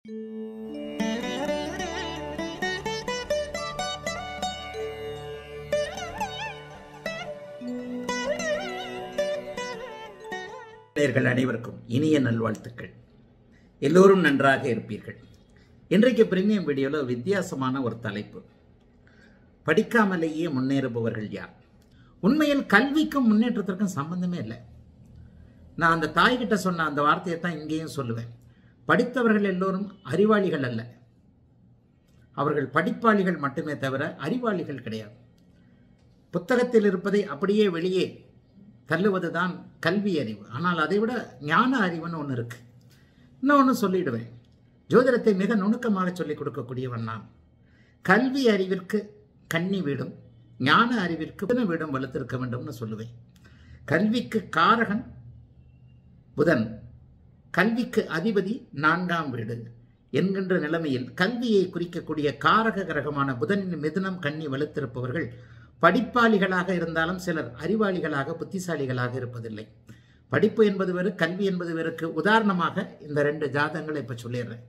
நேயர்கள் அனைவருக்கும் இனிய நல்வாழ்த்துக்கள் எல்லோரும் நன்றாக இருப்பீர்கள் இன்றைக்கு பிரீமியம் வீடியோவில் வித்தியாசமான ஒரு தலைப்பு படிக்காமலேயே முன்னேறுபவர்கள் யார் உண்மையில் கல்விக்கும் முன்னேற்றத்திற்கும் சம்பந்தமே இல்லை நான் அந்த தாய்கிட்ட சொன்ன அந்த வார்த்தையை தான் இங்கேயும் சொல்லுவேன் படித்தவர்கள் எல்லோரும் அறிவாளிகள் அல்ல அவர்கள் படிப்பாளிகள் மட்டுமே தவிர அறிவாளிகள் கிடையாது புத்தகத்தில் இருப்பதை அப்படியே வெளியே தள்ளுவதுதான் கல்வி அறிவு ஆனால் அதை விட ஞான அறிவுன்னு ஒன்று இருக்கு இன்னொன்று சொல்லிடுவேன் ஜோதிடத்தை மிக நுணுக்கமாக சொல்லிக் கொடுக்கக்கூடியவன் நான் கல்வி அறிவிற்கு கன்னி வீடும் ஞான அறிவிற்கு புதன வீடும் வலுத்திருக்க வேண்டும்னு சொல்லுவேன் கல்விக்கு காரகன் புதன் கல்விக்கு அதிபதி நான்காம் வீடு என்கின்ற நிலைமையில் கல்வியை குறிக்கக்கூடிய காரக கிரகமான புதனின் மிதுனம் கன்னி வலுத்திருப்பவர்கள் படிப்பாளிகளாக இருந்தாலும் சிலர் அறிவாளிகளாக புத்திசாலிகளாக இருப்பதில்லை படிப்பு என்பது வேறு கல்வி என்பது வேறுக்கு உதாரணமாக இந்த ரெண்டு ஜாதகங்களை இப்ப சொல்லிடுறேன்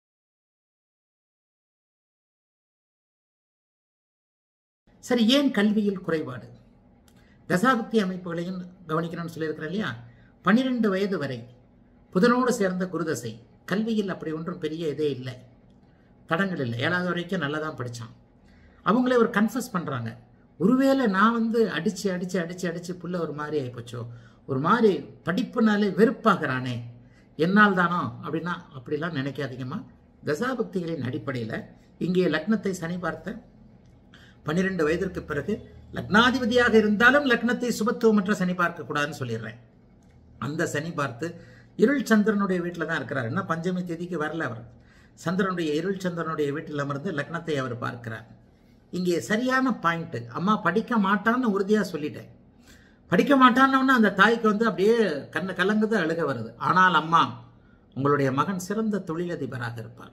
சரி ஏன் கல்வியில் குறைபாடு தசாபக்தி அமைப்புகளையும் கவனிக்கணும்னு சொல்லியிருக்கிறேன் இல்லையா பன்னிரெண்டு வயது வரை புதனோடு சேர்ந்த குருதசை கல்வியில் அப்படி ஒன்றும் பெரிய இதே இல்லை தடங்கள் இல்லை ஏழாவது வரைக்கும் நல்லா தான் படித்தான் அவங்களே ஒரு கன்ஃபஸ் பண்ணுறாங்க ஒருவேளை நான் வந்து அடித்து அடித்து அடித்து அடித்து புள்ள ஒரு மாதிரி ஆகிப்போச்சோ ஒரு மாதிரி படிப்புனாலே வெறுப்பாகிறானே என்னால் தானோ அப்படின்னா அப்படிலாம் நினைக்காதீங்கம்மா தசாபக்திகளின் அடிப்படையில் இங்கே லக்னத்தை சனி பார்த்த பன்னிரெண்டு வயதிற்கு பிறகு லக்னாதிபதியாக இருந்தாலும் லக்னத்தை சுபத்துவமற்ற சனி பார்க்கக்கூடாதுன்னு சொல்லிடுறேன் அந்த சனி பார்த்து இருள் சந்திரனுடைய வீட்டில் தான் இருக்கிறார் என்ன பஞ்சமி தேதிக்கு வரல அவர் சந்திரனுடைய இருள் சந்திரனுடைய வீட்டில் அமர்ந்து லக்னத்தை அவர் பார்க்கிறார் இங்கே சரியான பாயிண்ட் அம்மா படிக்க மாட்டான்னு உறுதியாக சொல்லிட்டேன் படிக்க மாட்டான்னு அந்த தாய்க்கு வந்து அப்படியே கண்ணு கலங்குது அழுக வருது ஆனால் அம்மா உங்களுடைய மகன் சிறந்த தொழிலதிபராக இருப்பார்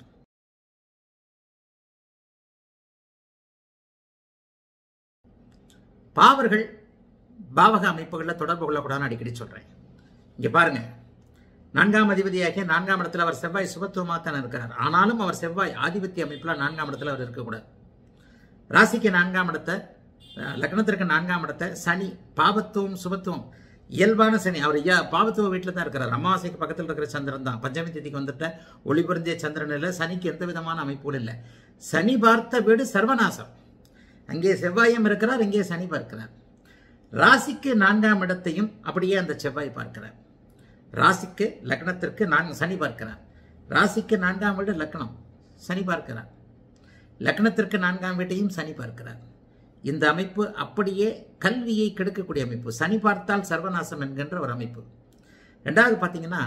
பாவர்கள் பாவக அமைப்புகளில் தொடர்பு கொள்ளக்கூடாதுன்னு அடிக்கடி சொல்கிறேன் இங்கே பாருங்க நான்காம் அதிபதியாகிய நான்காம் இடத்துல அவர் செவ்வாய் சுபத்துவமாக தான் இருக்கிறார் ஆனாலும் அவர் செவ்வாய் ஆதிபத்திய அமைப்பில் நான்காம் இடத்துல அவர் இருக்கக்கூடாது ராசிக்கு நான்காம் இடத்தை லக்னத்திற்கு நான்காம் இடத்தை சனி பாவத்துவம் சுபத்துவம் இயல்பான சனி அவர் ஐயா பாவத்துவ வீட்டில் தான் இருக்கிறார் அமாவாசைக்கு பக்கத்தில் இருக்கிற சந்திரன் தான் பஞ்சமி திதிக்கு வந்துட்ட ஒளி பொருந்திய சந்திரன் இல்லை சனிக்கு எந்த விதமான அமைப்புகள் இல்லை சனி பார்த்த வீடு சர்வநாசம் அங்கே செவ்வாயும் இருக்கிறார் இங்கே சனி பார்க்கிறார் ராசிக்கு நான்காம் இடத்தையும் அப்படியே அந்த செவ்வாய் பார்க்கிறார் ராசிக்கு லக்னத்திற்கு நான் சனி பார்க்கிறார் ராசிக்கு நான்காம் வீடு லக்னம் சனி பார்க்கிறார் லக்னத்திற்கு நான்காம் வீட்டையும் சனி பார்க்கிறார் இந்த அமைப்பு அப்படியே கல்வியை கெடுக்கக்கூடிய அமைப்பு சனி பார்த்தால் சர்வநாசம் என்கின்ற ஒரு அமைப்பு ரெண்டாவது பார்த்தீங்கன்னா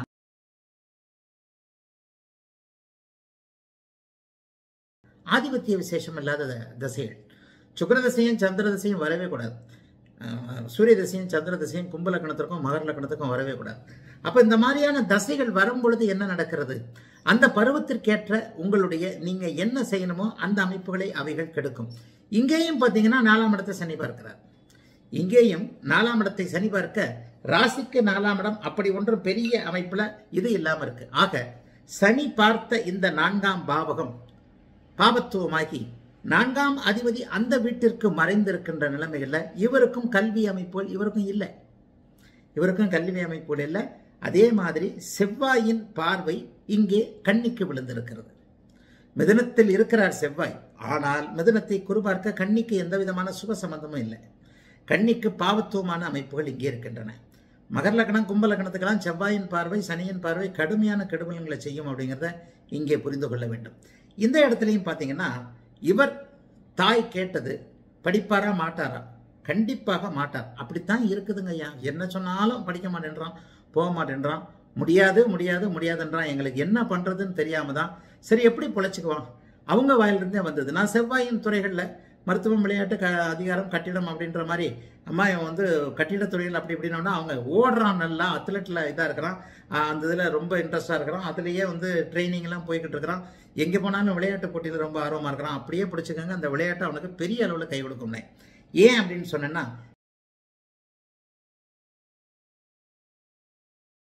ஆதிபத்திய விசேஷம் இல்லாத தசைகள் சுக்கர தசையும் சந்திர தசையும் வரவே கூடாது சூரிய தசையும் சந்திர தசையும் கும்ப லக்கணத்திற்கும் மகர லக்கணத்துக்கும் வரவே கூடாது அப்போ இந்த மாதிரியான தசைகள் வரும் பொழுது என்ன நடக்கிறது அந்த பருவத்திற்கேற்ற உங்களுடைய நீங்க என்ன செய்யணுமோ அந்த அமைப்புகளை அவைகள் கெடுக்கும் இங்கேயும் பார்த்தீங்கன்னா நாலாம் இடத்தை சனி பார்க்கிறார் இங்கேயும் நாலாம் இடத்தை சனி பார்க்க ராசிக்கு நாலாம் இடம் அப்படி ஒன்றும் பெரிய அமைப்புல இது இல்லாம இருக்கு ஆக சனி பார்த்த இந்த நான்காம் பாவகம் பாபத்துவமாகி நான்காம் அதிபதி அந்த வீட்டிற்கு மறைந்திருக்கின்ற நிலைமைகளில் இவருக்கும் கல்வி அமைப்புகள் இவருக்கும் இல்லை இவருக்கும் கல்வி அமைப்புகள் இல்லை அதே மாதிரி செவ்வாயின் பார்வை இங்கே கண்ணிக்கு விழுந்திருக்கிறது மிதனத்தில் இருக்கிறார் செவ்வாய் ஆனால் மிதனத்தை குறிபார்க்க கண்ணிக்கு எந்த விதமான சுப சம்பந்தமும் இல்லை கண்ணிக்கு பாவத்துவமான அமைப்புகள் இங்கே இருக்கின்றன மகர லக்னம் கும்ப லக்னத்துக்கெல்லாம் செவ்வாயின் பார்வை சனியின் பார்வை கடுமையான கெடுபலங்களை செய்யும் அப்படிங்கிறத இங்கே புரிந்து கொள்ள வேண்டும் இந்த இடத்துலையும் பார்த்தீங்கன்னா இவர் தாய் கேட்டது படிப்பாரா மாட்டாரா கண்டிப்பாக மாட்டார் அப்படித்தான் இருக்குதுங்க ஐயா என்ன சொன்னாலும் படிக்க மாட்டேன்றான் போக மாட்டேன்றான் முடியாது முடியாது முடியாதுன்றான் எங்களுக்கு என்ன பண்ணுறதுன்னு தெரியாம தான் சரி எப்படி பொழைச்சிக்குவான் அவங்க வாயிலிருந்தே வந்தது நான் செவ்வாயின் துறைகளில் மருத்துவம் விளையாட்டு க அதிகாரம் கட்டிடம் அப்படின்ற மாதிரி அம்மா இவன் வந்து கட்டிடத் துறையில் அப்படி இப்படின்னா அவங்க ஓடுறான் நல்லா அத்லெட்டில் இதாக இருக்கிறான் அந்த இதில் ரொம்ப இன்ட்ரெஸ்டாக இருக்கிறான் அதுலேயே வந்து ட்ரைனிங்லாம் போய்கிட்டு இருக்கிறான் எங்கே போனாலும் விளையாட்டு போட்டியில் ரொம்ப ஆர்வமாக இருக்கிறான் அப்படியே பிடிச்சிக்கோங்க அந்த விளையாட்டு அவனுக்கு பெரிய அளவில் கை கொடுக்கும்னே ஏன் அப்படின்னு சொன்னேன்னா